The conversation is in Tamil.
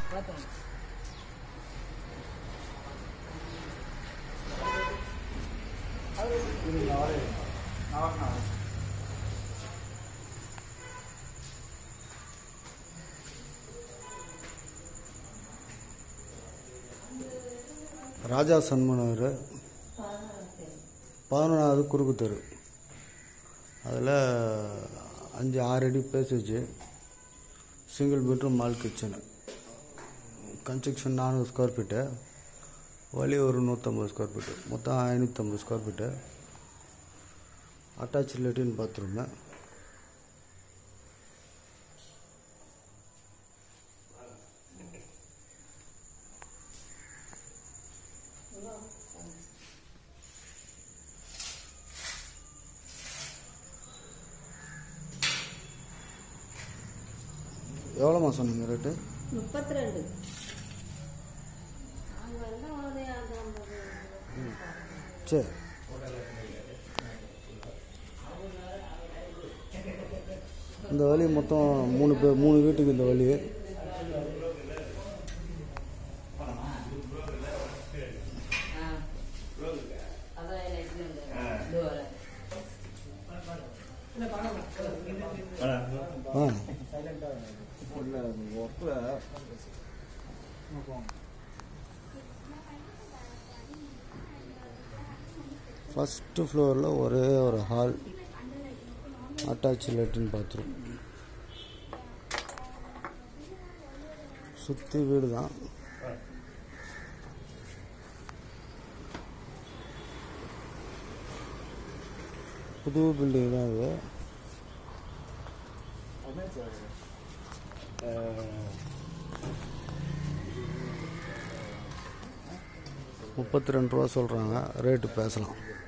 பார்த்துங்க ராஜா சண்முகர் பதினொன்றாவது குறுக்கு தெரு அதில் அஞ்சு ஆறு அடி பேசுச்சு சிங்கிள் பெட்ரூம் மால் கிச்சனு கன்ஸ்ட்ரக்ஷன் நானூறு ஸ்கொயர் ஃபீட்டு வழி ஒரு நூற்றம்பது ஸ்கொயர் ஃபீட்டு மொத்தம் ஐநூற்றம்பது ஸ்கொயர் ஃபீட்டு அட்டாச் லெட்டின் பாத்ரூமு எவ்வளோமா சொன்னீங்க ரேட்டு முப்பத்தி ரெண்டு அங்கே வந்து ஒரு ஐம்பது சரி இந்த வழி மொத்தம் மூணு பேர் மூணு வீட்டுக்கு இந்த வழி ஆ அதான் எனக்கு இந்த இது வர ஆ ஃபஸ்ட்டு ஃப்ளோரில் ஒரே ஒரு ஹால் அட்டாச் லெட்டின் பாத்ரூம் சுற்றி வீடு தான் புது பில்டிங் தான் இது முப்பத்தி ரெண்டு ரூபா சொல்கிறாங்க ரேட்டு பேசலாம்